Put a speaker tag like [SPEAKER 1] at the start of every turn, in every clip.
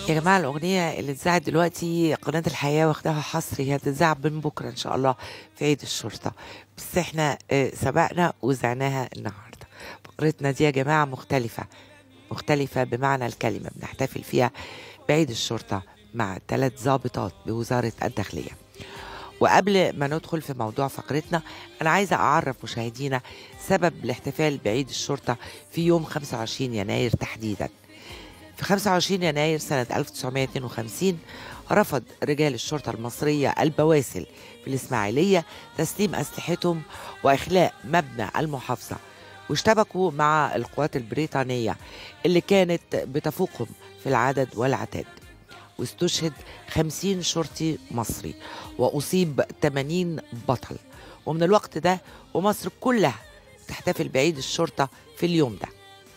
[SPEAKER 1] يا جماعة الأغنية اللي اتذاعت دلوقتي قناة الحياة واخداها حصري هي هتتذاع من بكرة إن شاء الله في عيد الشرطة بس احنا آه، سبقنا وذعناها النهاردة فقرتنا دي يا جماعة مختلفة مختلفة بمعنى الكلمة بنحتفل فيها بعيد الشرطة مع ثلاث ضابطات بوزارة الداخلية وقبل ما ندخل في موضوع فقرتنا أنا عايزة أعرف مشاهدينا سبب الاحتفال بعيد الشرطة في يوم 25 يناير تحديداً في 25 يناير سنة 1952 رفض رجال الشرطة المصرية البواسل في الإسماعيلية تسليم أسلحتهم وإخلاء مبنى المحافظة واشتبكوا مع القوات البريطانية اللي كانت بتفوقهم في العدد والعتاد واستشهد 50 شرطي مصري وأصيب 80 بطل ومن الوقت ده ومصر كلها تحتفل بعيد الشرطة في اليوم ده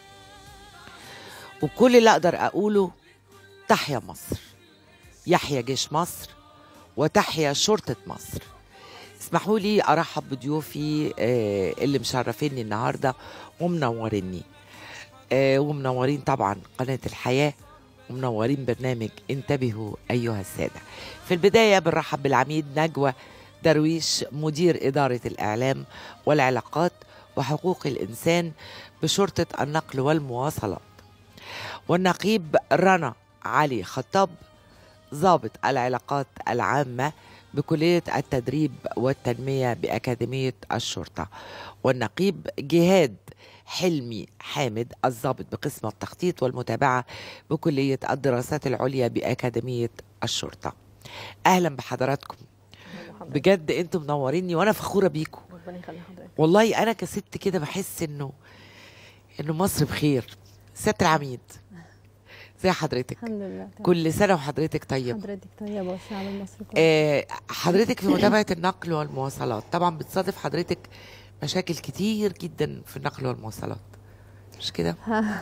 [SPEAKER 1] وكل اللي اقدر اقوله تحيا مصر يحيا جيش مصر وتحيا شرطة مصر اسمحوا لي ارحب بضيوفي آه، اللي مشرفيني النهارده ومنوريني آه، ومنورين طبعا قناة الحياة ومنورين برنامج انتبهوا أيها السادة في البداية بنرحب بالعميد نجوى درويش مدير إدارة الإعلام والعلاقات وحقوق الإنسان بشرطة النقل والمواصلات والنقيب رنا علي خطاب ضابط العلاقات العامة بكلية التدريب والتنمية بأكاديمية الشرطة والنقيب جهاد حلمي حامد الضابط بقسم التخطيط والمتابعة بكلية الدراسات العليا بأكاديمية الشرطة أهلا بحضراتكم بجد انتم منوريني وانا فخوره بيكم
[SPEAKER 2] ربنا يخلي حضرتك
[SPEAKER 1] والله انا كست كده بحس انه انه مصر بخير سياده العميد زي حضرتك
[SPEAKER 2] الحمد لله تمام.
[SPEAKER 1] كل سنه وحضرتك طيب
[SPEAKER 2] حضرتك طيبة والشعب المصري كله
[SPEAKER 1] آه حضرتك في متابعه النقل والمواصلات طبعا بتصادف حضرتك مشاكل كتير جدا في النقل والمواصلات مش كده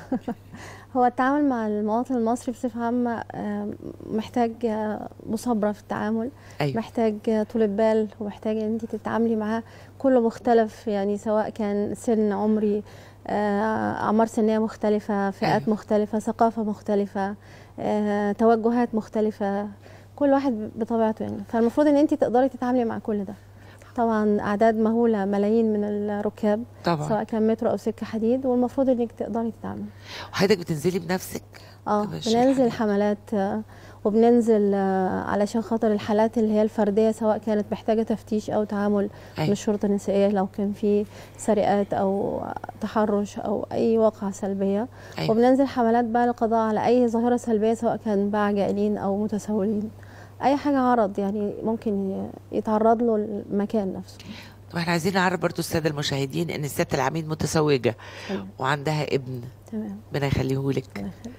[SPEAKER 2] هو التعامل مع المواطن المصري بصفة عامة آه، محتاج آه، مصابرة في التعامل
[SPEAKER 1] ايوه
[SPEAKER 2] محتاج آه، طولة بال ومحتاج ان انت تتعاملي معاه كله مختلف يعني سواء كان سن عمري آه، اعمار سنية مختلفة فئات
[SPEAKER 1] أيوة.
[SPEAKER 2] مختلفة ثقافة مختلفة آه، توجهات مختلفة كل واحد بطبيعته يعني فالمفروض ان انت تقدري تتعاملي مع كل ده طبعا اعداد مهولة ملايين من الركاب
[SPEAKER 1] طبعا
[SPEAKER 2] سواء كان مترو او سكه حديد والمفروض انك تقدري تتعاملي
[SPEAKER 1] وحضرتك بتنزلي بنفسك
[SPEAKER 2] اه
[SPEAKER 1] ماشي
[SPEAKER 2] بننزل
[SPEAKER 1] الحال.
[SPEAKER 2] حملات آه، وبننزل آه، علشان خاطر الحالات اللي هي الفرديه سواء كانت محتاجه تفتيش او تعامل من
[SPEAKER 1] أيوة.
[SPEAKER 2] الشرطه النسائيه لو كان في سرقات او تحرش او اي واقعه سلبيه
[SPEAKER 1] أيوة.
[SPEAKER 2] وبننزل حملات بقى للقضاء على اي ظاهره سلبيه سواء كان باع جائلين او متسولين اي حاجه عرض يعني ممكن ي- يتعرض له المكان نفسه
[SPEAKER 1] طب احنا عايزين نعرف برضو الساده المشاهدين ان سياده العميد متزوجه
[SPEAKER 2] تمام
[SPEAKER 1] وعندها ابن
[SPEAKER 2] تمام
[SPEAKER 1] ربنا يخليهولك
[SPEAKER 2] الله يخليك.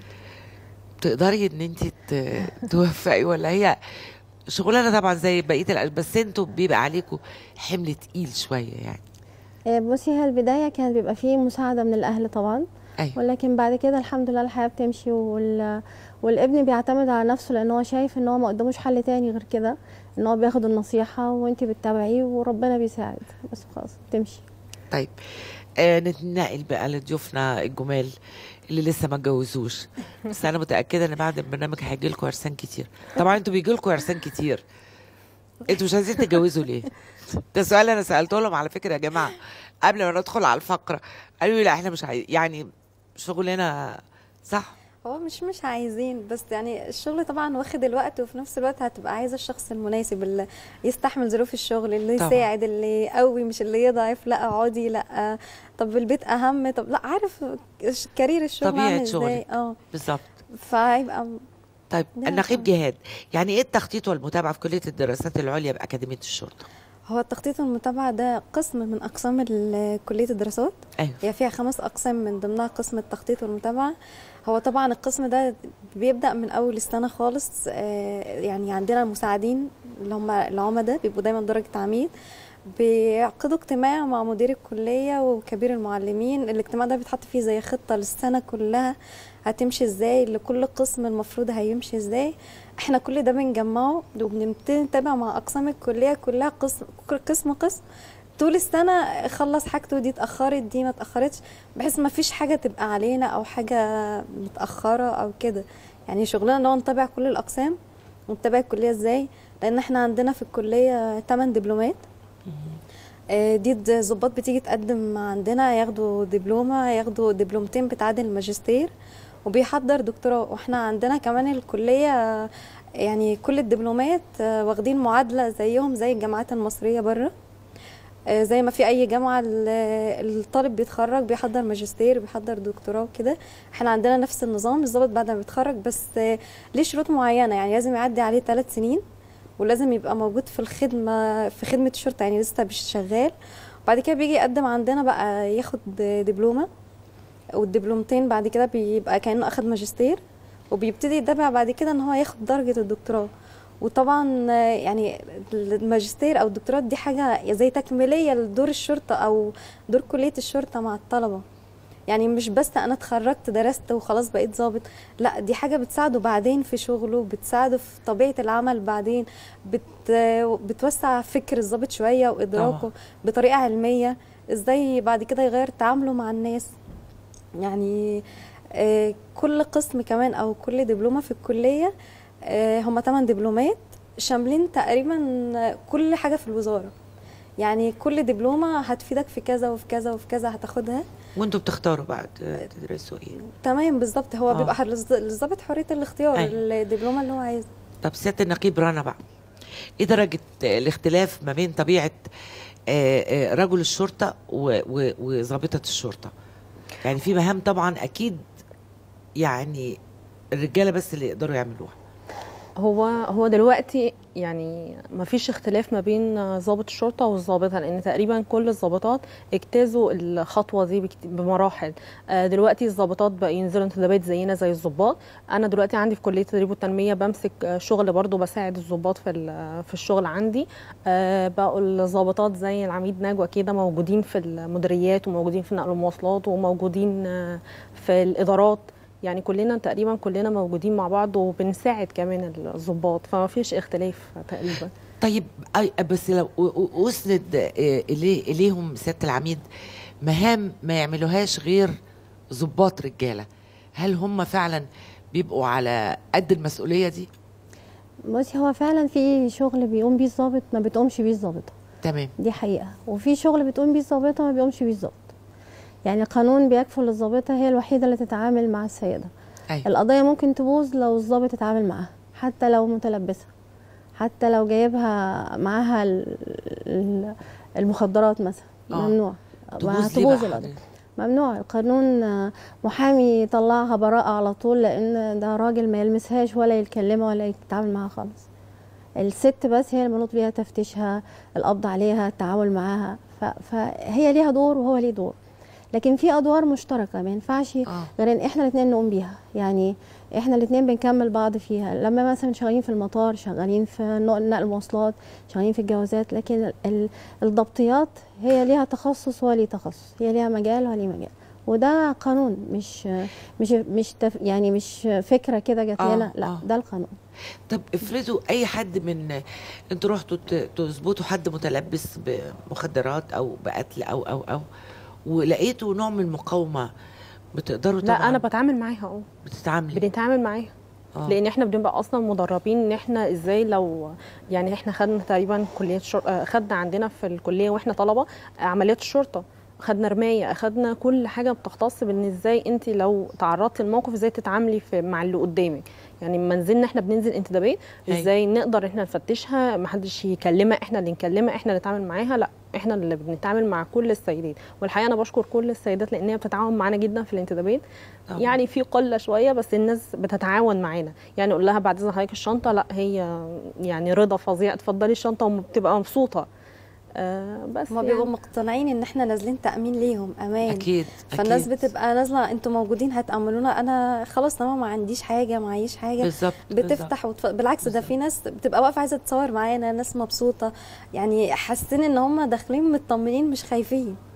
[SPEAKER 1] تقدري ان انت ت- توفقي ولا هي شغلانه طبعا زي بقيه الأش- بس انتوا بيبقى عليكم حمل تقيل شويه يعني
[SPEAKER 2] آه، بصي هي البدايه كانت بيبقى فيه مساعده من الاهل طبعا
[SPEAKER 1] ايوه
[SPEAKER 2] ولكن بعد كده الحمد لله الحياه بتمشي وال... والابن بيعتمد على نفسه لان هو شايف ان هو ما قداموش حل تاني غير كده ان هو بياخد النصيحه وانت بتتابعيه وربنا بيساعد بس خلاص بتمشي
[SPEAKER 1] طيب آه نتنقل بقى لضيوفنا الجمال اللي لسه ما اتجوزوش بس انا متاكده ان بعد البرنامج هيجي لكم عرسان كتير طبعا انتوا بيجي لكم عرسان كتير انتوا مش عايزين تتجوزوا ليه ده سؤال انا سالته لهم على فكره يا جماعه قبل ما ندخل على الفقره قالوا لي لا احنا مش عايز يعني شغلنا صح
[SPEAKER 3] هو مش مش عايزين بس يعني الشغل طبعا واخد الوقت وفي نفس الوقت هتبقى عايزه الشخص المناسب اللي يستحمل ظروف الشغل اللي
[SPEAKER 1] طبعا.
[SPEAKER 3] يساعد اللي يقوي مش اللي يضعف لا اقعدي لا طب البيت اهم طب لا عارف الش- كارير الشغل
[SPEAKER 1] طبيعة
[SPEAKER 3] عامل ازاي
[SPEAKER 1] شغلك.
[SPEAKER 3] اه
[SPEAKER 1] بالظبط
[SPEAKER 3] فهيبقى
[SPEAKER 1] طيب
[SPEAKER 3] لا،
[SPEAKER 1] النقيب
[SPEAKER 3] طبعا.
[SPEAKER 1] جهاد يعني ايه التخطيط والمتابعه في كليه الدراسات العليا باكاديميه الشرطه
[SPEAKER 3] هو التخطيط والمتابعه ده قسم من اقسام ال- كليه الدراسات
[SPEAKER 1] ايوه
[SPEAKER 3] هي فيها خمس أقسام من ضمنها قسم التخطيط والمتابعة هو طبعا القسم ده بيبدأ من أول السنة خالص آه، يعني عندنا المساعدين اللي هم العمدة بيبقوا دايما درجة عميد بيعقدوا اجتماع مع مدير الكلية وكبير المعلمين الاجتماع ده بيتحط فيه زي خطة للسنة كلها هتمشي ازاي لكل قسم المفروض هيمشي ازاي احنا كل ده بنجمعه وبنبتدي نتابع مع أقسام الكلية كلها قسم قسم قسم طول السنه خلص حاجته دي اتاخرت دي ما اتاخرتش بحيث ما فيش حاجه تبقى علينا او حاجه متاخره او كده يعني شغلنا ان هو نتابع كل الاقسام ونتابع الكليه ازاي لان احنا عندنا في الكليه 8 دبلومات آه، دي د- ضباط بتيجي تقدم عندنا ياخدوا دبلومه ياخدوا دبلومتين بتعادل الماجستير وبيحضر دكتوراه واحنا عندنا كمان الكليه آه، يعني كل الدبلومات آه، واخدين معادله زيهم زي الجامعات المصريه بره آه، زي ما في اي جامعه ال- الطالب بيتخرج بيحضر ماجستير بيحضر دكتوراه وكده احنا عندنا نفس النظام الضابط بعد ما بيتخرج بس آه، ليه شروط معينه يعني لازم يعدي عليه ثلاث سنين ولازم يبقى موجود في الخدمه في خدمه الشرطه يعني لسه مش شغال وبعد كده بيجي يقدم عندنا بقى ياخد دبلومه والدبلومتين بعد كده بيبقى كانه اخد ماجستير وبيبتدي يتابع بعد كده ان هو ياخد درجه الدكتوراه وطبعا آه، يعني الماجستير او الدكتوراه دي حاجه زي تكميليه لدور الشرطه او دور كليه الشرطه مع الطلبه يعني مش بس انا اتخرجت درست وخلاص بقيت ضابط لا دي حاجه بتساعده بعدين في شغله بتساعده في طبيعه العمل بعدين بت بتوسع فكر الضابط شويه وادراكه
[SPEAKER 1] طبعا.
[SPEAKER 3] بطريقه علميه ازاي بعد كده يغير تعامله مع الناس يعني آه، كل قسم كمان او كل دبلومه في الكليه آه، هما 8 دبلومات شاملين تقريبا كل حاجه في الوزاره يعني كل دبلومه هتفيدك في كذا وفي كذا وفي كذا هتاخدها
[SPEAKER 1] وانتوا بتختاروا بقى ت- تدرسوا ايه
[SPEAKER 3] تمام بالظبط هو
[SPEAKER 1] آه.
[SPEAKER 3] بيبقى حر- للظابط حريه الاختيار
[SPEAKER 1] أيوة.
[SPEAKER 3] الدبلومه اللي هو عايزها
[SPEAKER 1] طب سياده النقيب رنا بقى ايه درجه الاختلاف ما بين طبيعه آه، آه، رجل الشرطه و- و- وظابطه الشرطه يعني في مهام طبعا اكيد يعني الرجاله بس اللي يقدروا يعملوها
[SPEAKER 4] هو هو دلوقتي يعني ما فيش اختلاف ما بين ضابط الشرطه والظابطه لان تقريبا كل الضابطات اجتازوا الخطوه دي بكت- بمراحل آه، دلوقتي الضابطات بقى ينزلوا انتدابات زينا زي الضباط انا دلوقتي عندي في كليه التدريب والتنميه بمسك آه، شغل برضو بساعد الضباط في ال- في الشغل عندي آه، بقوا الضابطات زي العميد نجوى كده موجودين في المديريات وموجودين في نقل المواصلات وموجودين آه، في الادارات يعني كلنا تقريبا كلنا موجودين مع بعض وبنساعد كمان الضباط فما فيش اختلاف تقريبا
[SPEAKER 1] طيب أي- بس لو أ- أ- اسند آه، إليه اليهم سياده العميد مهام ما يعملوهاش غير ضباط رجاله هل هم فعلا بيبقوا على قد المسؤوليه دي
[SPEAKER 2] بصي هو فعلا في شغل بيقوم بيه الضابط ما بتقومش بيه الضابطه
[SPEAKER 1] تمام
[SPEAKER 2] دي حقيقه وفي شغل بتقوم بيه الضابطه ما بيقومش بيه الضابط يعني القانون بيكفل الضابطه هي الوحيده اللي تتعامل مع السيده
[SPEAKER 1] ايوه
[SPEAKER 2] القضيه ممكن تبوظ لو الضابط اتعامل معاها حتى لو متلبسه حتى لو جايبها معاها ال- ال- المخدرات مثلا
[SPEAKER 1] آه.
[SPEAKER 2] ممنوع
[SPEAKER 1] تبوظ ليه
[SPEAKER 2] هتبوظ
[SPEAKER 1] بقى
[SPEAKER 2] القضيه
[SPEAKER 1] حضرتك؟
[SPEAKER 2] ممنوع القانون آه، محامي يطلعها براءة على طول لأن ده راجل ما يلمسهاش ولا يتكلمها ولا يتعامل معاها خالص الست بس هي المنوط بيها تفتيشها القبض عليها التعامل معاها ف- فهي ليها دور وهو ليه دور لكن في ادوار مشتركه ما ينفعش
[SPEAKER 1] اه
[SPEAKER 2] غير ان احنا الاثنين نقوم بيها يعني احنا الاثنين بنكمل بعض فيها لما مثلا شغالين في المطار شغالين في نقل نقل المواصلات شغالين في الجوازات لكن ال- ال- الضبطيات هي ليها تخصص وهو ليه تخصص هي ليها مجال وهو ليه مجال وده قانون مش مش مش تف يعني مش فكره كده جات
[SPEAKER 1] آه،
[SPEAKER 2] لنا لا
[SPEAKER 1] آه.
[SPEAKER 2] ده القانون
[SPEAKER 1] طب افرضوا اي حد من انتوا رحتوا ت- تظبطوا حد متلبس بمخدرات او بقتل او او او ولقيتوا نوع من المقاومه بتقدروا
[SPEAKER 4] لا
[SPEAKER 1] طبعا
[SPEAKER 4] انا بتعامل معاها اه
[SPEAKER 1] بتتعاملي
[SPEAKER 4] بنتعامل معاها
[SPEAKER 1] آه.
[SPEAKER 4] لان احنا بنبقى اصلا مدربين ان احنا ازاي لو يعني احنا خدنا تقريبا كليه شر... آه، خدنا عندنا في الكليه واحنا طلبه عمليات الشرطه خدنا رمايه اخدنا كل حاجه بتختص بان ازاي انت لو تعرضتي لموقف ازاي تتعاملي في مع اللي قدامك يعني لما نزلنا احنا بننزل انتدابات
[SPEAKER 1] أيوة.
[SPEAKER 4] ازاي نقدر احنا نفتشها ما حدش يكلمها احنا اللي نكلمها احنا اللي نتعامل معاها لا احنا اللي بنتعامل مع كل السيدات والحقيقه انا بشكر كل السيدات لان هي بتتعاون معانا جدا في الانتدابات
[SPEAKER 1] طبعاً.
[SPEAKER 4] يعني في قله شويه بس الناس بتتعاون معانا يعني اقول لها بعد اذن حضرتك الشنطه لا هي يعني رضا فظيع اتفضلي الشنطه وبتبقى مبسوطه آه بس
[SPEAKER 3] هما
[SPEAKER 4] يعني
[SPEAKER 3] بيبقوا مقتنعين ان احنا نازلين تامين ليهم امان
[SPEAKER 1] اكيد
[SPEAKER 3] فالناس
[SPEAKER 1] أكيد.
[SPEAKER 3] بتبقى نازله انتوا موجودين هتامنونا انا خلاص طالما ما عنديش حاجه معيش حاجه
[SPEAKER 1] بالظبط بالظبط.
[SPEAKER 3] بتفتح وتف... بالعكس ده في ناس بتبقى واقفه عايزه تتصور معانا ناس مبسوطه يعني حاسين ان هم داخلين مطمنين مش خايفين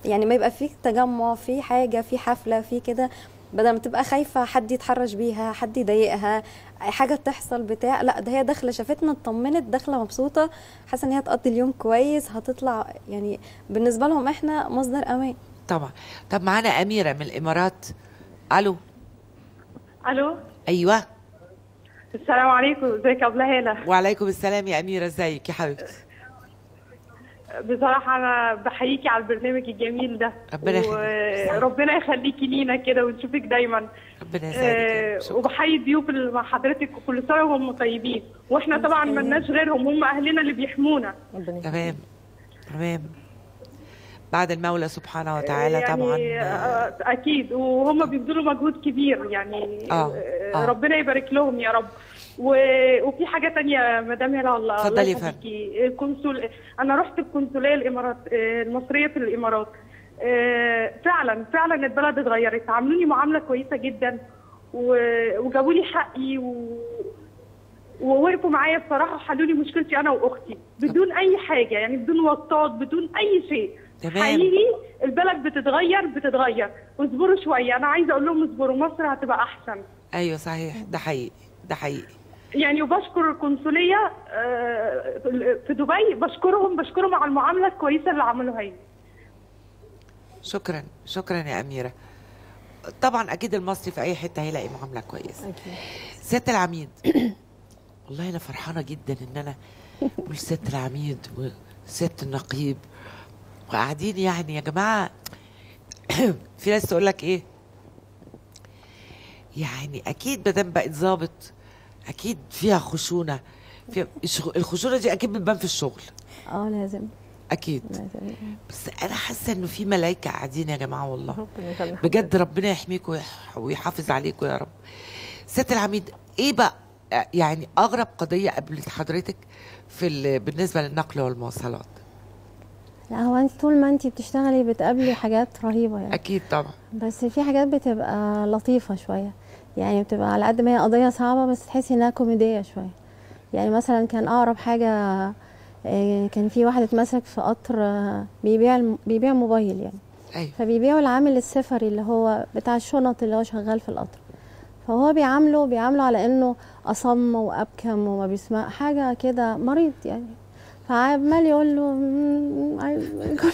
[SPEAKER 3] يعني ما يبقى في تجمع في حاجه في حفله في كده بدل ما تبقى خايفه حد يتحرش بيها حد يضايقها حاجه تحصل بتاع لا ده هي داخله شافتنا اطمنت داخله مبسوطه حاسه ان هي هتقضي اليوم كويس هتطلع يعني بالنسبه لهم احنا مصدر امان
[SPEAKER 1] طبعا طب معانا اميره من الامارات الو
[SPEAKER 5] الو
[SPEAKER 1] ايوه
[SPEAKER 5] السلام عليكم ازيك يا ابله هاله
[SPEAKER 1] وعليكم السلام يا اميره ازيك يا حبيبتي
[SPEAKER 5] بصراحه انا بحييكي على البرنامج الجميل ده
[SPEAKER 1] ربنا يخليك.
[SPEAKER 5] وربنا يخليكي لينا كده ونشوفك دايما
[SPEAKER 1] ربنا
[SPEAKER 5] آه،
[SPEAKER 1] يسعدك شكراً.
[SPEAKER 5] وبحيي الضيوف اللي مع حضرتك وكل سنه وهم طيبين واحنا طبعا ملناش غيرهم هم اهلنا اللي بيحمونا
[SPEAKER 4] ربنا يخليك.
[SPEAKER 1] تمام تمام بعد المولى سبحانه وتعالى
[SPEAKER 5] يعني
[SPEAKER 1] طبعا
[SPEAKER 5] آه، اكيد وهم بيبذلوا مجهود كبير يعني
[SPEAKER 1] آه،
[SPEAKER 5] آه،
[SPEAKER 1] آه.
[SPEAKER 5] ربنا يبارك لهم يا رب و- وفي حاجه تانية مدام هلا الله
[SPEAKER 1] اتفضلي
[SPEAKER 5] الله
[SPEAKER 1] يا فندم.
[SPEAKER 5] يخليكي. القنصل انا رحت القنصليه الامارات آه، المصريه في الامارات آه، فعلا فعلا البلد اتغيرت عاملوني معامله كويسه جدا و- وجابوا لي حقي و... ووقفوا معايا بصراحه وحلوا لي مشكلتي انا واختي بدون اي حاجه يعني بدون واسطات بدون اي شيء
[SPEAKER 1] تمام.
[SPEAKER 5] حقيقي البلد بتتغير بتتغير واصبروا شويه انا عايزه اقول لهم اصبروا مصر هتبقى احسن
[SPEAKER 1] ايوه صحيح ده حقيقي ده حقيقي
[SPEAKER 5] يعني وبشكر القنصليه آه، في دبي بشكرهم بشكرهم على المعامله الكويسه اللي عملوها لي
[SPEAKER 1] شكرا شكرا يا اميره طبعا اكيد المصري في اي حته هيلاقي معامله كويسه
[SPEAKER 4] أكيد.
[SPEAKER 1] سياده العميد والله انا فرحانه جدا ان انا بقول سياده العميد وسياده النقيب وقاعدين يعني يا جماعه في ناس تقول لك ايه يعني اكيد ما دام بقت ظابط اكيد فيها خشونه فيها الشغ- الخشونه دي اكيد بتبان في الشغل
[SPEAKER 2] اه لازم
[SPEAKER 1] اكيد
[SPEAKER 2] لازم
[SPEAKER 1] بس انا حاسه انه في ملايكه قاعدين يا جماعه والله
[SPEAKER 4] ربنا يخليك.
[SPEAKER 1] بجد ربنا يحميكم ويح- ويحافظ عليكم يا رب سياده العميد ايه بقى يعني اغرب قضيه قابلت حضرتك في ال- بالنسبه للنقل والمواصلات
[SPEAKER 2] لا هو انت طول ما انت بتشتغلي بتقابلي حاجات رهيبه يعني
[SPEAKER 1] اكيد طبعا
[SPEAKER 2] بس في حاجات بتبقى لطيفة شوية يعني بتبقى على قد ما هي قضية صعبة بس تحسي انها كوميدية شوية يعني مثلا كان اقرب حاجة آه، كان في واحد اتمسك في قطر آه، بيبيع الم- بيبيع موبايل يعني
[SPEAKER 1] ايوه
[SPEAKER 2] فبيبيعوا العامل السفري اللي هو بتاع الشنط اللي هو شغال في القطر فهو بيعامله بيعامله على انه اصم وابكم وما بيسمع حاجه كده مريض يعني فعمال يقول له "مم، عايز آكل".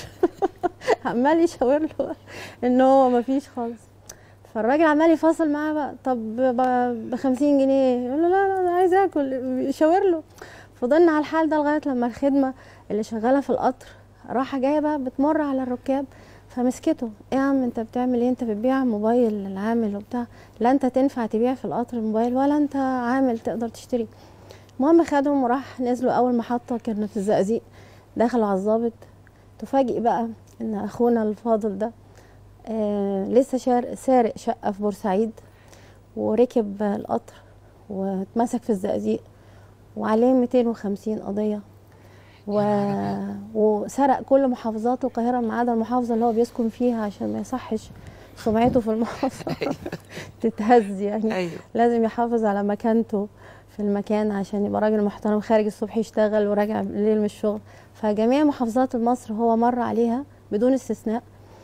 [SPEAKER 2] عمال يشاور له ان هو ما فيش خالص فالراجل عمال يفاصل معاه بقى طب ب 50 جنيه يقول له لا لا انا عايز اكل يشاور له فضلنا على الحال ده لغايه لما الخدمه اللي شغاله في القطر راحه جايه بقى بتمر على الركاب فمسكته ايه يا عم انت بتعمل ايه انت بتبيع موبايل للعامل وبتاع لا انت تنفع تبيع في القطر الموبايل ولا انت عامل تقدر تشتري المهم خدهم وراح نزلوا اول محطه كانت في الزقازيق دخلوا على الضابط تفاجئ بقى ان اخونا الفاضل ده آه لسه شار سارق شقه في بورسعيد وركب القطر واتمسك في الزقازيق وعليه 250 قضيه و... وسرق كل محافظات القاهره ما عدا المحافظه اللي هو بيسكن فيها عشان ما يصحش سمعته في المحافظه تتهز يعني
[SPEAKER 1] ايوه
[SPEAKER 2] لازم يحافظ على مكانته في المكان عشان يبقى راجل محترم خارج الصبح يشتغل وراجع بالليل من الشغل فجميع محافظات مصر هو مر عليها بدون استثناء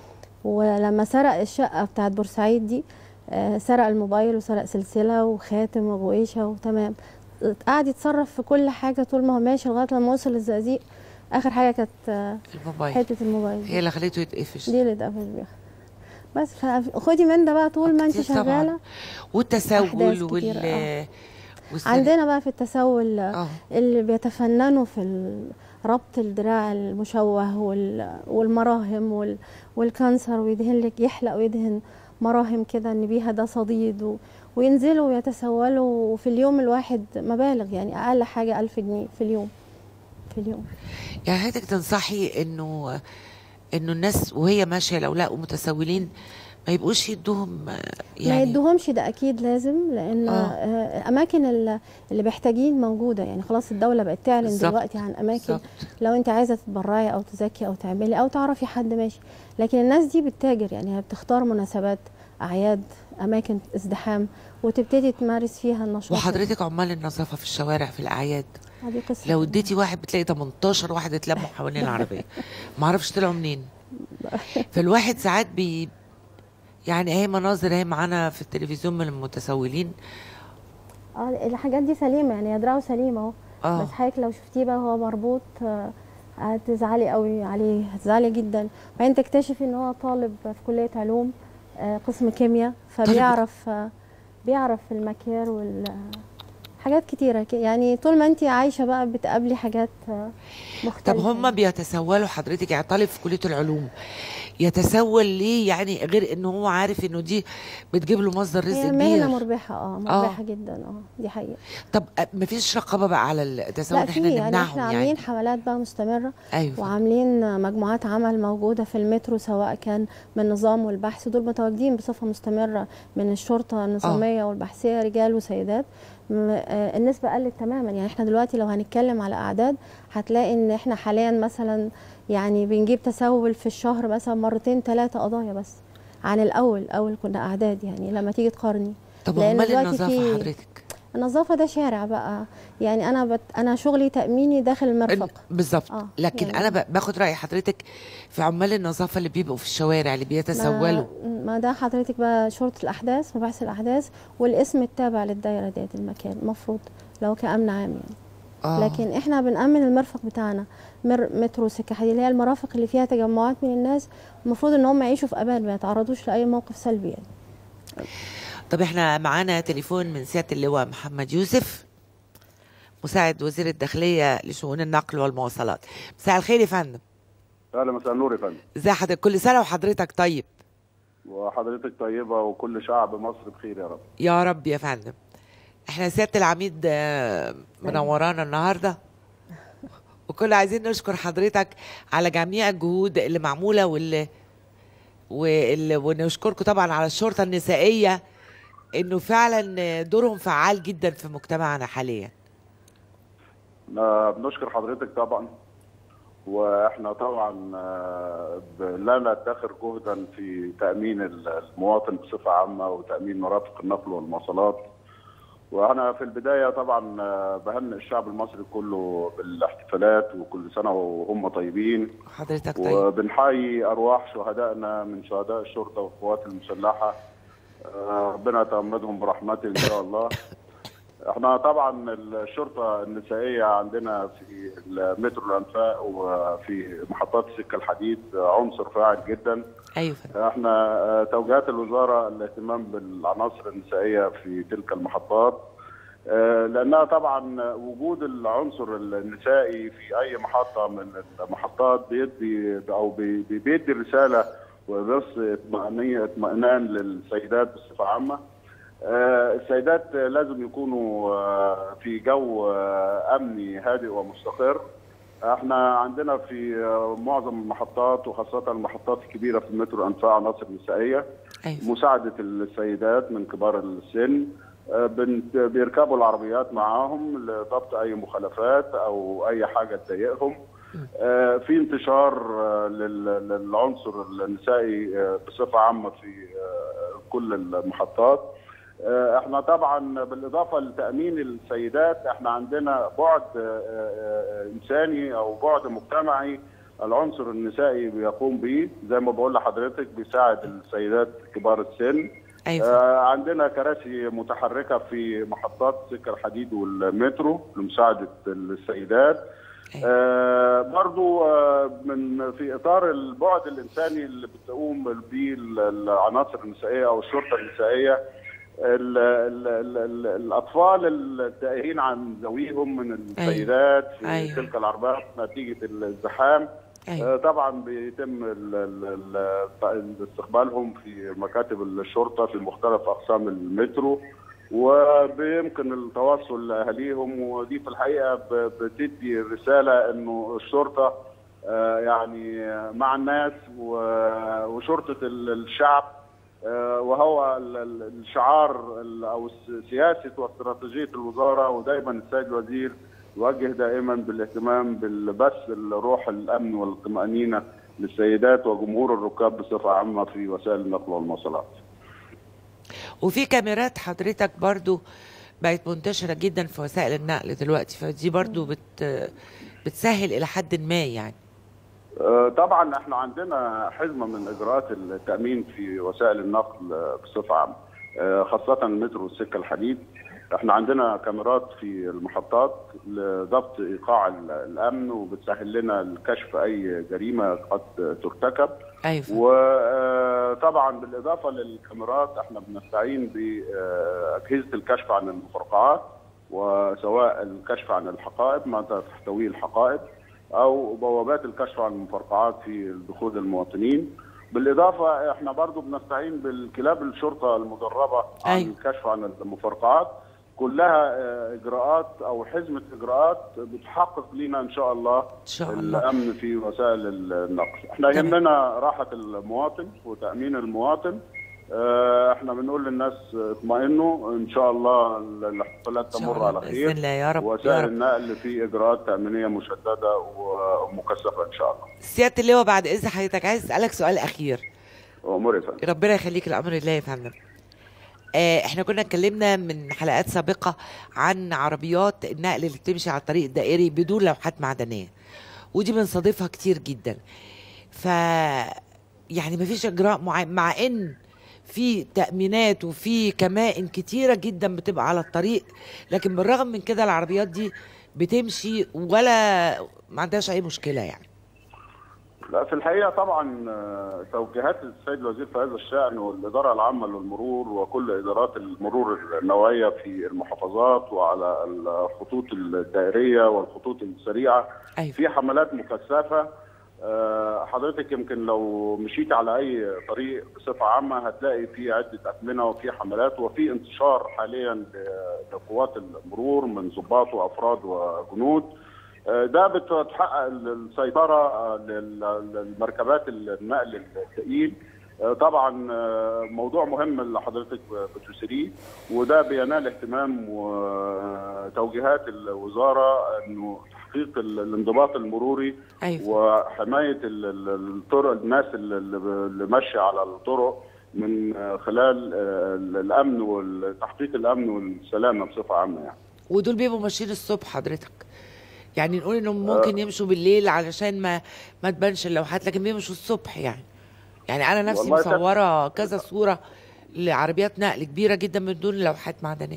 [SPEAKER 2] ولما سرق الشقة بتاعت بورسعيد دي آه، سرق الموبايل وسرق سلسلة وخاتم وغويشة وتمام قعد يتصرف في كل حاجة طول ما هو ماشي لغاية لما وصل الزقازيق آخر حاجة كانت آه،
[SPEAKER 1] الموبايل
[SPEAKER 2] حتة الموبايل
[SPEAKER 1] هي اللي خليته يتقفش
[SPEAKER 2] دي اللي اتقفش بيها بس فخدي من ده بقى طول ما انت
[SPEAKER 1] كتير طبعاً.
[SPEAKER 2] شغالة
[SPEAKER 1] والتسول
[SPEAKER 2] أحداث
[SPEAKER 1] وال
[SPEAKER 2] كتير، آه.
[SPEAKER 1] والسرقة.
[SPEAKER 2] عندنا بقى في التسول
[SPEAKER 1] اه
[SPEAKER 2] اللي بيتفننوا في ال- ربط الدراع المشوه وال- والمراهم وال- والكانسر ويدهن لك يحلق ويدهن مراهم كده ان بيها ده صديد و- وينزلوا ويتسولوا في اليوم الواحد مبالغ يعني اقل حاجه ألف جنيه في اليوم في اليوم
[SPEAKER 1] يعني حضرتك تنصحي انه انه الناس وهي ماشيه لو لقوا متسولين ما يبقوش يدوهم آه،
[SPEAKER 2] ما
[SPEAKER 1] يعني
[SPEAKER 2] يدوهمش ده اكيد لازم لان
[SPEAKER 1] آه.
[SPEAKER 2] آه. الاماكن ال- اللي محتاجين موجوده يعني خلاص الدوله بقت تعلن
[SPEAKER 1] بالظبط.
[SPEAKER 2] دلوقتي عن اماكن
[SPEAKER 1] بالظبط.
[SPEAKER 2] لو انت عايزه تتبرعي او تزكي او تعملي او تعرفي حد ماشي لكن الناس دي بتتاجر يعني هي بتختار مناسبات اعياد اماكن ازدحام وتبتدي تمارس فيها النشاط
[SPEAKER 1] وحضرتك عمال النظافه في الشوارع في الاعياد
[SPEAKER 2] هذه قصه
[SPEAKER 1] لو اديتي واحد بتلاقي 18 واحد اتلموا حوالين العربيه ما اعرفش طلعوا منين فالواحد ساعات بي يعني اهي مناظر اهي معانا في التلفزيون من المتسولين
[SPEAKER 2] اه الحاجات دي سليمه يعني دراعه سليمه اهو
[SPEAKER 1] اه
[SPEAKER 2] بس حضرتك لو شفتيه بقى وهو مربوط آه، هتزعلي قوي عليه هتزعلي جدا بعدين تكتشفي ان هو طالب في كليه علوم آه، قسم كيمياء فبيعرف آه، بيعرف المكيار وال حاجات كتيرة ك- يعني طول ما انت عايشة بقى بتقابلي حاجات آه،
[SPEAKER 1] طب
[SPEAKER 2] مختلفة
[SPEAKER 1] هم بيتسولوا حضرتك يعني طالب في كليه العلوم يتسول ليه يعني غير ان هو عارف انه دي بتجيب له مصدر رزق
[SPEAKER 2] هي مهنة
[SPEAKER 1] كبير
[SPEAKER 2] مربحة اه مربحة جدا اه دي حقيقة
[SPEAKER 1] طب أ- مفيش رقابه بقى على التسول
[SPEAKER 2] لا
[SPEAKER 1] إن
[SPEAKER 2] في
[SPEAKER 1] احنا
[SPEAKER 2] يعني
[SPEAKER 1] نمنعهم
[SPEAKER 2] احنا
[SPEAKER 1] يعني,
[SPEAKER 2] عاملين حملات بقى مستمرة
[SPEAKER 1] ايوه
[SPEAKER 2] وعاملين مجموعات عمل موجودة في المترو سواء كان من النظام والبحث دول متواجدين بصفة مستمرة من الشرطة النظامية والبحثية رجال وسيدات م- آه، النسبة قلت تماما يعني احنا دلوقتي لو هنتكلم على أعداد هتلاقي ان احنا حاليا مثلا يعني بنجيب تسول في الشهر مثلا مرتين ثلاثة قضايا بس عن الأول الأول كنا أعداد يعني لما تيجي تقارني
[SPEAKER 1] طب
[SPEAKER 2] لأن
[SPEAKER 1] امال
[SPEAKER 2] دلوقتي
[SPEAKER 1] النظافه
[SPEAKER 2] في-
[SPEAKER 1] حضرتك
[SPEAKER 2] النظافة ده شارع بقى يعني أنا بت... أنا شغلي تأميني داخل المرفق
[SPEAKER 1] بالظبط
[SPEAKER 2] آه،
[SPEAKER 1] لكن
[SPEAKER 2] يعني-
[SPEAKER 1] انا ب- باخد راي حضرتك في عمال النظافه اللي بيبقوا في الشوارع اللي بيتسولوا
[SPEAKER 2] ما, ما ده حضرتك بقى شرطة الأحداث مباحث الأحداث والاسم التابع للدايرة ديت المكان المفروض لو كأمن عام يعني
[SPEAKER 1] آه.
[SPEAKER 2] لكن احنا بنأمن المرفق بتاعنا مر مترو سكة حديد اللي هي المرافق اللي فيها تجمعات من الناس المفروض ان هم يعيشوا في امان ما يتعرضوش لأي موقف سلبي يعني
[SPEAKER 1] طب احنا معانا تليفون من سياده اللواء محمد يوسف مساعد وزير الداخليه لشؤون النقل والمواصلات مساء الخير يا فندم
[SPEAKER 6] اهلا مساء النور يا فندم
[SPEAKER 1] ازي حضرتك كل سنه وحضرتك طيب
[SPEAKER 6] وحضرتك طيبه وكل شعب مصر بخير يا رب
[SPEAKER 1] يا رب يا فندم احنا سياده العميد آه، منورانا النهارده وكل عايزين نشكر حضرتك على جميع الجهود اللي معموله واللي واللي ونشكركم طبعا على الشرطه النسائيه انه فعلا دورهم فعال جدا في مجتمعنا حاليا
[SPEAKER 6] آه، بنشكر حضرتك طبعا واحنا طبعا آه، ب- لا ندخر جهدا في تامين المواطن بصفه عامه وتامين مرافق النقل والمواصلات وانا في البدايه طبعا آه، بهنئ الشعب المصري كله بالاحتفالات وكل سنه وهم طيبين
[SPEAKER 1] حضرتك طيب
[SPEAKER 6] وبنحيي ارواح شهدائنا من شهداء الشرطه والقوات المسلحه آه، ربنا يتغمدهم برحمته ان شاء الله احنا طبعا الشرطه النسائيه عندنا في مترو الانفاق وفي محطات السكه الحديد عنصر فاعل جدا
[SPEAKER 1] ايوه فندم
[SPEAKER 6] احنا آه، توجيهات الوزاره الاهتمام بالعناصر النسائيه في تلك المحطات آه، لانها طبعا وجود العنصر النسائي في اي محطه من المحطات بيدي او بي- بي- بيدي رساله وبس اطمئنانيه اطمئنان للسيدات بصفه عامه آه، السيدات لازم يكونوا آه، في جو آه، امني هادئ ومستقر احنا عندنا في آه، معظم المحطات وخاصه المحطات الكبيره في المترو انفاق عناصر نسائيه
[SPEAKER 1] ايوه
[SPEAKER 6] مساعده السيدات من كبار السن آه، بنت- بيركبوا العربيات معاهم لضبط اي مخالفات او اي حاجه تضايقهم آه، في انتشار آه، لل- للعنصر النسائي آه، بصفه عامه في آه، كل المحطات آه، احنا طبعا بالاضافه لتامين السيدات احنا عندنا بعد آه، آه، انساني او بعد مجتمعي العنصر النسائي بيقوم به زي ما بقول لحضرتك بيساعد السيدات كبار السن
[SPEAKER 1] ايوه
[SPEAKER 6] آه، عندنا كراسي متحركه في محطات سكه الحديد والمترو لمساعده السيدات
[SPEAKER 1] أيوة.
[SPEAKER 6] آه، برضو آه، من في اطار البعد الانساني اللي بتقوم به ال- العناصر النسائيه او الشرطه النسائيه ال ال ال ال الاطفال التائهين عن ذويهم من السيدات في
[SPEAKER 1] أيوة.
[SPEAKER 6] تلك العربات نتيجه الزحام
[SPEAKER 1] ايوه
[SPEAKER 6] آه، طبعا بيتم ال- ال- ال- استقبالهم في مكاتب الشرطه في مختلف اقسام المترو وبيمكن التواصل لاهاليهم ودي في الحقيقه ب- بتدي رساله انه الشرطه آه، يعني مع الناس و- وشرطه ال- الشعب آه، وهو ال- ال- الشعار ال- او الس- سياسه واستراتيجيه الوزاره ودايما السيد الوزير يوجه دائما بالاهتمام بالبث الروح الامن والطمانينه للسيدات وجمهور الركاب بصفه عامه في وسائل النقل والمواصلات.
[SPEAKER 1] وفي كاميرات حضرتك برضو بقت منتشرة جدا في وسائل النقل دلوقتي فدي برضو بت بتسهل إلى حد ما يعني
[SPEAKER 6] آه، طبعا احنا عندنا حزمه من اجراءات التامين في وسائل النقل آه، بصفه عامه آه، خاصه المترو والسكه الحديد احنا عندنا كاميرات في المحطات لضبط ايقاع ال- الامن وبتسهل لنا الكشف اي جريمه قد ترتكب
[SPEAKER 1] ايوه
[SPEAKER 6] وطبعا بالاضافه للكاميرات احنا بنستعين باجهزه الكشف عن المفرقعات وسواء الكشف عن الحقائب ما تحتويه الحقائب او بوابات الكشف عن المفرقعات في دخول المواطنين بالاضافه احنا برضو بنستعين بالكلاب الشرطه المدربه عن
[SPEAKER 1] أيوة.
[SPEAKER 6] الكشف عن المفرقعات كلها آه، اجراءات او حزمه اجراءات بتحقق لنا ان شاء الله
[SPEAKER 1] ان شاء الله
[SPEAKER 6] الامن في وسائل النقل احنا
[SPEAKER 1] تمام.
[SPEAKER 6] يهمنا راحه المواطن وتامين المواطن آه، احنا بنقول للناس اطمئنوا ان شاء الله الاحتفالات
[SPEAKER 1] إن شاء
[SPEAKER 6] تمر
[SPEAKER 1] الله
[SPEAKER 6] على
[SPEAKER 1] باذن
[SPEAKER 6] خير
[SPEAKER 1] الله يا رب يا
[SPEAKER 6] وسائل
[SPEAKER 1] رب
[SPEAKER 6] النقل في اجراءات تامينيه مشدده ومكثفه ان شاء الله
[SPEAKER 1] سياده اللواء بعد اذن حضرتك عايز اسالك سؤال اخير
[SPEAKER 6] امور يا فندم
[SPEAKER 1] ربنا يخليك الامر لله يا فندم آه، احنا كنا اتكلمنا من حلقات سابقه عن عربيات النقل اللي بتمشي على الطريق الدائري بدون لوحات معدنيه ودي بنصادفها كتير جدا ف يعني مفيش اجراء معين مع ان في تامينات وفي كمائن كتيره جدا بتبقى على الطريق لكن بالرغم من كده العربيات دي بتمشي ولا ما عندهاش اي مشكله يعني
[SPEAKER 6] لا في الحقيقه طبعا آه، توجيهات السيد الوزير في هذا الشان والاداره العامه للمرور وكل ادارات المرور النوعيه في المحافظات وعلى الخطوط الدائريه والخطوط السريعه
[SPEAKER 1] ايوه
[SPEAKER 6] في حملات مكثفه آه، حضرتك يمكن لو مشيت على اي طريق بصفه عامه هتلاقي في عده اكمنه وفي حملات وفي انتشار حاليا ل- لقوات المرور من ضباط وافراد وجنود آه، ده بتحقق السيطره آه، لل- للمركبات النقل الثقيل آه، طبعا آه، موضوع مهم اللي حضرتك بتثيريه وده بينال اهتمام وتوجيهات الوزاره انه تحقيق ال- الانضباط المروري
[SPEAKER 1] ايوه
[SPEAKER 6] وحمايه ال- ال- الطرق الناس اللي اللي ماشيه على الطرق من آه، خلال آه، الامن وتحقيق الامن والسلامه بصفه عامه يعني.
[SPEAKER 1] ودول بيبقوا ماشيين الصبح حضرتك يعني نقول انهم ممكن يمشوا بالليل علشان ما ما تبانش اللوحات لكن بيمشوا الصبح يعني يعني انا نفسي
[SPEAKER 6] والله كان-
[SPEAKER 1] مصوره كذا صوره لعربيات نقل كبيره جدا من دون لوحات معدنيه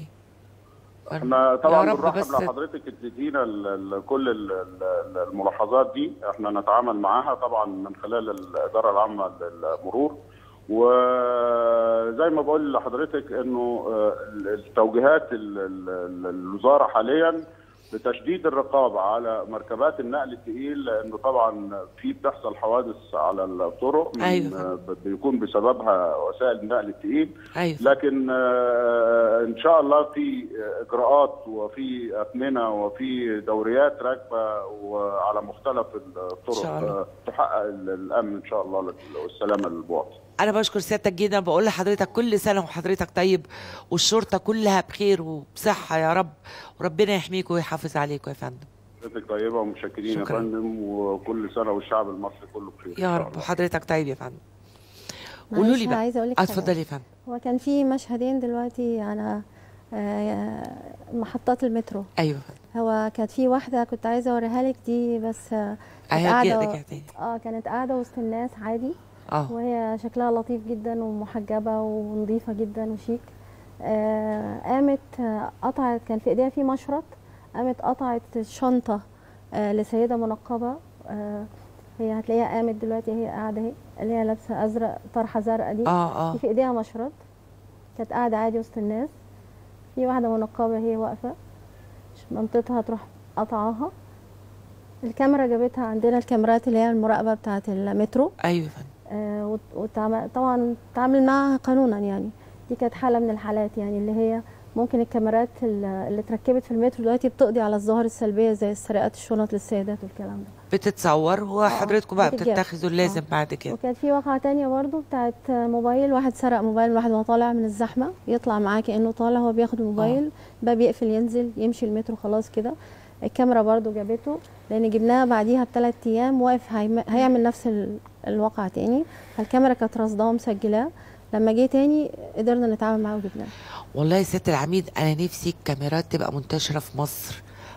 [SPEAKER 6] احنا طبعا
[SPEAKER 1] يا رب
[SPEAKER 6] بنرحب
[SPEAKER 1] بس
[SPEAKER 6] لو حضرتك تدينا ال- ال- كل ال- ال- الملاحظات دي احنا نتعامل معاها طبعا من خلال الاداره العامه للمرور وزي ما بقول لحضرتك انه آه، التوجيهات ال- ال- الوزاره حاليا لتشديد الرقابه على مركبات النقل الثقيل لانه طبعا في بتحصل حوادث على الطرق من
[SPEAKER 1] أيوة.
[SPEAKER 6] آه، بيكون بسببها وسائل النقل الثقيل
[SPEAKER 1] ايوه
[SPEAKER 6] لكن آه، ان شاء الله في اجراءات وفي اثمنه وفي دوريات راكبه وعلى مختلف الطرق
[SPEAKER 1] إن شاء الله.
[SPEAKER 6] آه، تحقق ال- الامن ان شاء الله والسلامه للمواطن
[SPEAKER 1] انا بشكر سيادتك جدا بقول لحضرتك كل سنه وحضرتك طيب والشرطه كلها بخير وبصحه يا رب وربنا يحميك ويحافظ عليكم يا فندم
[SPEAKER 6] حضرتك طيبه ومتشكرين يا
[SPEAKER 1] شكراً.
[SPEAKER 6] فندم وكل سنه والشعب المصري كله بخير إن
[SPEAKER 1] يا
[SPEAKER 6] شاء
[SPEAKER 1] رب
[SPEAKER 6] الله.
[SPEAKER 1] وحضرتك طيب يا فندم قولوا
[SPEAKER 2] معلش
[SPEAKER 1] لي بقى
[SPEAKER 2] عايزه اقول لك
[SPEAKER 1] آه،
[SPEAKER 2] حاجة.
[SPEAKER 1] اتفضلي يا فندم
[SPEAKER 2] هو كان في مشهدين دلوقتي على آه، محطات المترو
[SPEAKER 1] ايوه
[SPEAKER 2] هو كانت في واحده كنت عايزه اوريها لك دي بس آه، كانت
[SPEAKER 1] اهي
[SPEAKER 2] قاعده
[SPEAKER 1] رجع تاني
[SPEAKER 2] اه كانت قاعده وسط الناس عادي
[SPEAKER 1] اه
[SPEAKER 2] وهي شكلها لطيف جدا ومحجبه ونظيفه جدا وشيك آه قامت آه، قطعت كان في ايديها في مشرط قامت قطعت الشنطه آه لسيده منقبه آه هي هتلاقيها قامت دلوقتي هي قاعده اهي اللي هي لابسه ازرق طرحه زرقاء دي
[SPEAKER 1] اه اه
[SPEAKER 2] دي في ايديها مشرط كانت قاعده عادي وسط الناس في واحده منقبه هي واقفه منطقتها تروح قطعاها الكاميرا جابتها عندنا الكاميرات اللي هي المراقبه بتاعه المترو
[SPEAKER 1] ايوه يا فندم
[SPEAKER 2] آه، وت- وتعم- طبعا تعامل معها قانونا يعني دي كانت حاله من الحالات يعني اللي هي ممكن الكاميرات ال- اللي اتركبت في المترو دلوقتي بتقضي على الظواهر السلبيه زي سرقات الشنط للسيدات والكلام ده
[SPEAKER 1] بتتصور وحضرتكم بقى
[SPEAKER 2] بتتجاب.
[SPEAKER 1] بتتخذوا اللازم
[SPEAKER 2] آه.
[SPEAKER 1] بعد كده
[SPEAKER 2] وكانت في واقعه تانية برضو بتاعت موبايل واحد سرق موبايل واحد وهو طالع من الزحمه يطلع معاه كانه طالع هو بياخد الموبايل باب يقفل ينزل يمشي المترو خلاص كده الكاميرا برضو جابته لان جبناها بعديها بثلاث ايام واقف هيم- هيعمل نفس ال- الواقعه تاني فالكاميرا كانت راصداه ومسجلاه لما جه تاني قدرنا نتعامل معاه وجبناه
[SPEAKER 1] والله يا سياده العميد انا نفسي الكاميرات تبقى منتشره في مصر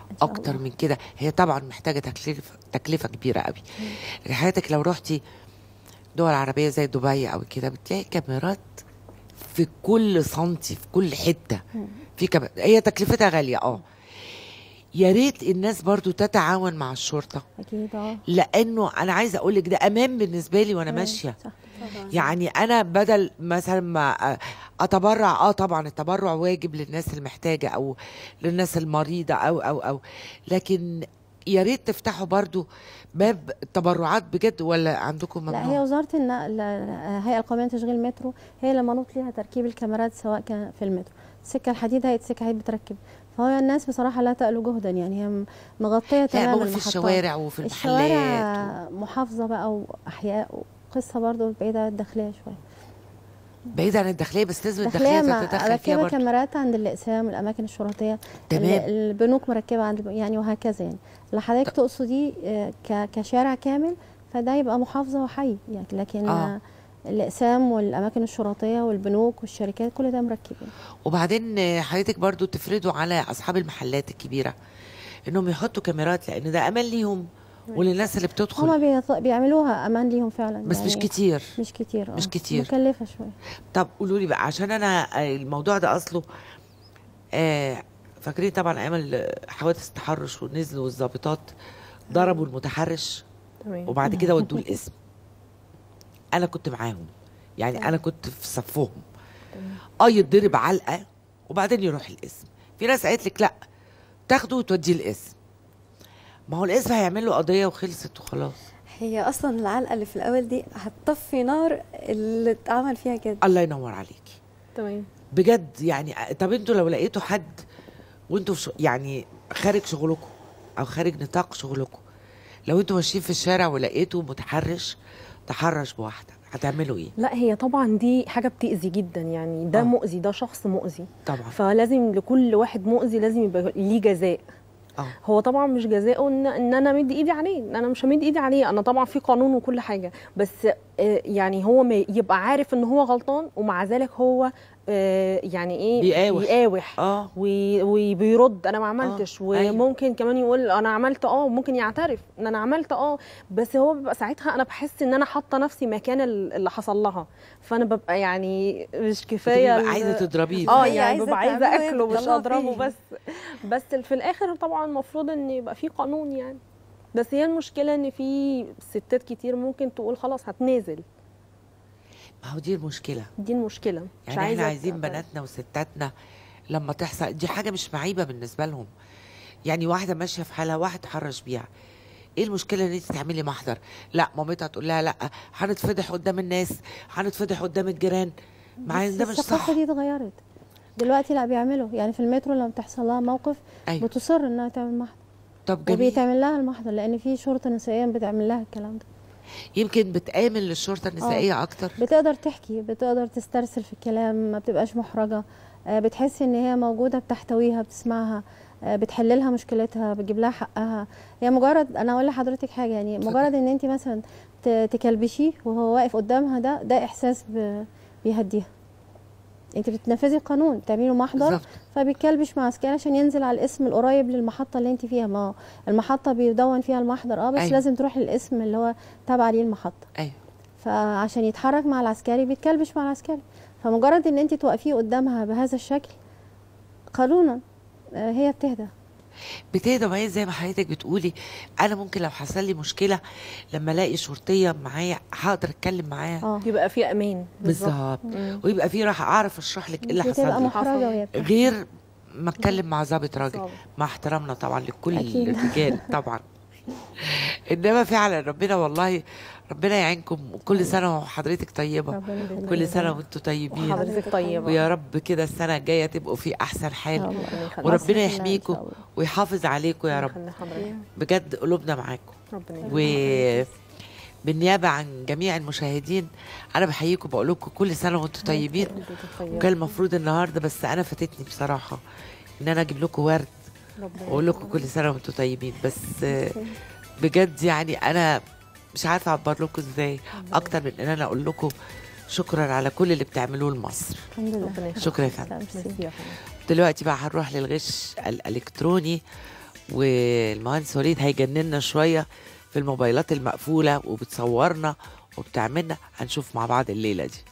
[SPEAKER 2] إن شاء
[SPEAKER 1] اكتر
[SPEAKER 2] الله.
[SPEAKER 1] من كده هي طبعا محتاجه تكلفه تكلفه كبيره قوي لكن حضرتك لو رحتي دول عربيه زي دبي او كده بتلاقي كاميرات في كل سنتي في كل حته في كم... هي تكلفتها غاليه اه يا ريت الناس برضو تتعاون مع الشرطه
[SPEAKER 2] اكيد اه
[SPEAKER 1] لانه انا عايزه اقول لك ده امان بالنسبه لي وانا
[SPEAKER 2] تمام،
[SPEAKER 1] ماشيه
[SPEAKER 2] صح
[SPEAKER 1] يعني انا بدل مثلا ما اتبرع اه طبعا التبرع واجب للناس المحتاجه او للناس المريضه او او او لكن يا ريت تفتحوا برضو باب التبرعات بجد ولا عندكم
[SPEAKER 2] لا هي
[SPEAKER 1] ممنوع
[SPEAKER 2] وزاره النقل الهيئه القوميه لتشغيل المترو هي اللي منوط ليها تركيب الكاميرات سواء كان في المترو السكه الحديد هيئه السكه حديد بتركب فهو الناس بصراحه لا تألو جهدا يعني هي م- مغطيه
[SPEAKER 1] لا
[SPEAKER 2] تماما
[SPEAKER 1] موجود في
[SPEAKER 2] المحطات.
[SPEAKER 1] الشوارع وفي المحلات
[SPEAKER 2] الشوارع محافظه بقى واحياء وقصه برضو بعيده عن الداخليه شويه
[SPEAKER 1] بعيد عن الداخليه بس لازم
[SPEAKER 2] الداخليه
[SPEAKER 1] الداخليه
[SPEAKER 2] مع
[SPEAKER 1] تتدخل فيها
[SPEAKER 2] مركبه
[SPEAKER 1] برضو
[SPEAKER 2] كاميرات عند الاقسام والاماكن الشرطيه
[SPEAKER 1] تمام.
[SPEAKER 2] ال- البنوك مركبه عند يعني وهكذا يعني اللي حضرتك تقصديه آه، ك- كشارع كامل فده يبقى محافظه وحي يعني لكن
[SPEAKER 1] آه.
[SPEAKER 2] آه. الاقسام والاماكن الشرطيه والبنوك والشركات كل ده مركب يعني.
[SPEAKER 1] وبعدين آه، حضرتك برضو تفرضوا على اصحاب المحلات الكبيره انهم يحطوا كاميرات لان ده امان ليهم وللناس اللي بتدخل
[SPEAKER 2] هما بيط- بيعملوها امان ليهم فعلا
[SPEAKER 1] بس مش كتير
[SPEAKER 2] مش كتير آه.
[SPEAKER 1] مش كتير.
[SPEAKER 2] مكلفه شويه
[SPEAKER 1] طب قولوا لي بقى عشان انا آه، الموضوع ده اصله آه فاكرين طبعا ايام ال- حوادث التحرش ونزلوا الضابطات ضربوا المتحرش
[SPEAKER 4] تمام
[SPEAKER 1] وبعد كده ودوه القسم انا كنت معاهم يعني انا كنت في صفهم اه يتضرب علقه وبعدين يروح القسم في ناس قالت لك لا تاخده وتوديه القسم ما هو القسم هيعمل له قضيه وخلصت وخلاص
[SPEAKER 3] هي اصلا العلقه اللي في الاول دي هتطفي نار اللي اتعمل فيها كده
[SPEAKER 1] الله ينور عليكي
[SPEAKER 4] تمام
[SPEAKER 1] بجد يعني طب انتوا لو لقيتوا حد وانتوا في شغ... يعني خارج شغلكم او خارج نطاق شغلكم لو انتوا ماشيين في الشارع ولقيتوا متحرش تحرش بواحده هتعملوا ايه؟
[SPEAKER 4] لا هي طبعا دي حاجه بتاذي جدا يعني ده
[SPEAKER 1] آه.
[SPEAKER 4] مؤذي ده شخص مؤذي
[SPEAKER 1] طبعا
[SPEAKER 4] فلازم لكل واحد مؤذي لازم يبقى ليه جزاء
[SPEAKER 1] اه
[SPEAKER 4] هو طبعا مش جزاؤه ان ان انا مد ايدي عليه ان انا مش همد ايدي عليه انا طبعا في قانون وكل حاجه بس آه، يعني هو ما يبقى عارف ان هو غلطان ومع ذلك هو آه، يعني ايه
[SPEAKER 1] بيقاوح.
[SPEAKER 4] يقاوح
[SPEAKER 1] اه
[SPEAKER 4] وي- وبيرد انا ما عملتش
[SPEAKER 1] آه، أيوة.
[SPEAKER 4] وممكن كمان يقول انا عملت اه ممكن يعترف ان انا عملت اه بس هو بيبقى ساعتها انا بحس ان انا حاطه نفسي مكان ال- اللي حصل لها فانا ببقى يعني مش كفايه
[SPEAKER 1] بتبقي
[SPEAKER 4] ال-
[SPEAKER 1] عايزه تضربيه
[SPEAKER 4] اه
[SPEAKER 3] هي
[SPEAKER 4] يعني
[SPEAKER 3] عايزة
[SPEAKER 4] ببقى عايزه
[SPEAKER 3] تعمله وهي
[SPEAKER 4] اكله مش
[SPEAKER 3] بتطلعه
[SPEAKER 4] اضربه
[SPEAKER 3] فيه.
[SPEAKER 4] بس بس في الاخر طبعا المفروض ان يبقى في قانون يعني بس هي المشكله ان في ستات كتير ممكن تقول خلاص هتنازل
[SPEAKER 1] ما هو دي المشكله
[SPEAKER 4] دي المشكله مش
[SPEAKER 1] يعني احنا
[SPEAKER 4] عايزه
[SPEAKER 1] عايزين
[SPEAKER 4] أت-
[SPEAKER 1] بناتنا وستاتنا لما تحصل دي حاجه مش معيبه بالنسبه لهم يعني واحده ماشيه في حالها واحد حرش بيها ايه المشكله ان انت تعملي محضر لا مامتها تقول لها لا هنتفضح قدام الناس هنتفضح قدام الجيران مع ان
[SPEAKER 2] بس
[SPEAKER 1] ده مش
[SPEAKER 2] الثقافه
[SPEAKER 1] صح
[SPEAKER 2] دي اتغيرت دلوقتي لا بيعملوا يعني في المترو لما بتحصل لها موقف
[SPEAKER 1] ايوه
[SPEAKER 2] بتصر انها تعمل محضر
[SPEAKER 1] طب جميل
[SPEAKER 2] وبيتعمل لها المحضر لان في شرطه نسائيه بتعمل لها الكلام ده
[SPEAKER 1] يمكن بتآمن للشرطه النسائيه اكتر
[SPEAKER 2] بتقدر تحكي بتقدر تسترسل في الكلام ما بتبقاش محرجه آه، بتحس ان هي موجوده بتحتويها بتسمعها آه، بتحللها مشكلتها بتجيب لها حقها هي مجرد انا اقول لحضرتك حاجه يعني
[SPEAKER 1] اتفضل.
[SPEAKER 2] مجرد ان انت مثلا ت- تكلبشيه وهو واقف قدامها ده ده احساس ب- بيهديها انت بتنفذي القانون بتعملي له محضر
[SPEAKER 1] بالظبط
[SPEAKER 2] فبيتكلبش مع عسكري عشان ينزل على الاسم القريب للمحطه اللي انت فيها ما هو المحطه بيدون فيها المحضر اه بس
[SPEAKER 1] أيوة.
[SPEAKER 2] لازم تروح للاسم اللي هو تابع ليه المحطه
[SPEAKER 1] ايوه
[SPEAKER 2] فعشان يتحرك مع العسكري بيتكلبش مع العسكري فمجرد ان انت توقفيه قدامها بهذا الشكل قانونا آه، هي بتهدى
[SPEAKER 1] بتهدى ما هي زي ما حضرتك بتقولي انا ممكن لو حصل لي مشكله لما الاقي شرطيه معايا هقدر اتكلم معاها
[SPEAKER 2] اه
[SPEAKER 4] يبقى في امان
[SPEAKER 1] بالظبط
[SPEAKER 4] مم.
[SPEAKER 1] ويبقى في راح اعرف اشرح لك ايه اللي حصل
[SPEAKER 2] بتبقى
[SPEAKER 1] لي
[SPEAKER 2] محرجه وهي بتحكي.
[SPEAKER 1] غير ما اتكلم مع ضابط راجل
[SPEAKER 4] بالظبط.
[SPEAKER 1] مع احترامنا طبعا لكل
[SPEAKER 2] أكيد.
[SPEAKER 1] الرجال طبعا انما فعلا ربنا والله ربنا يعينكم وكل سنه وحضرتك طيبه
[SPEAKER 2] ربنا يخليك.
[SPEAKER 1] كل سنه وانتم طيبين
[SPEAKER 4] وحضرتك طيبه
[SPEAKER 1] ويا رب كده السنه الجايه تبقوا في احسن
[SPEAKER 2] إن شاء
[SPEAKER 1] حال
[SPEAKER 2] الله.
[SPEAKER 4] ربنا يخليك.
[SPEAKER 1] وربنا
[SPEAKER 2] مصر كلها إن
[SPEAKER 1] يحميكم
[SPEAKER 2] شاء الله.
[SPEAKER 1] ويحافظ عليكم يا رب
[SPEAKER 4] يخلي حضرتك.
[SPEAKER 1] بجد قلوبنا معاكم
[SPEAKER 4] ربنا يخليك.
[SPEAKER 1] و بالنيابه عن جميع المشاهدين انا بحييكم بقول لكم كل سنه وانتم طيبين
[SPEAKER 4] حضرتك طيبة.
[SPEAKER 1] وكان المفروض النهارده بس انا فاتتني بصراحه ان انا اجيب لكم ورد
[SPEAKER 4] ربنا
[SPEAKER 1] واقول لكم كل سنه وانتم طيبين بس آه، بجد يعني انا مش عارفه اعبر لكم ازاي اكتر من ان انا اقول لكم شكرا على كل اللي بتعملوه لمصر
[SPEAKER 2] الحمد لله
[SPEAKER 4] ربنا يخليك.
[SPEAKER 1] شكرا يا فندم
[SPEAKER 2] ميرسي.
[SPEAKER 4] ميرسي يا فندم.
[SPEAKER 1] دلوقتي بقى هنروح للغش الالكتروني والمهندس وليد هيجننا شويه في الموبايلات المقفوله وبتصورنا وبتعملنا هنشوف مع بعض الليله دي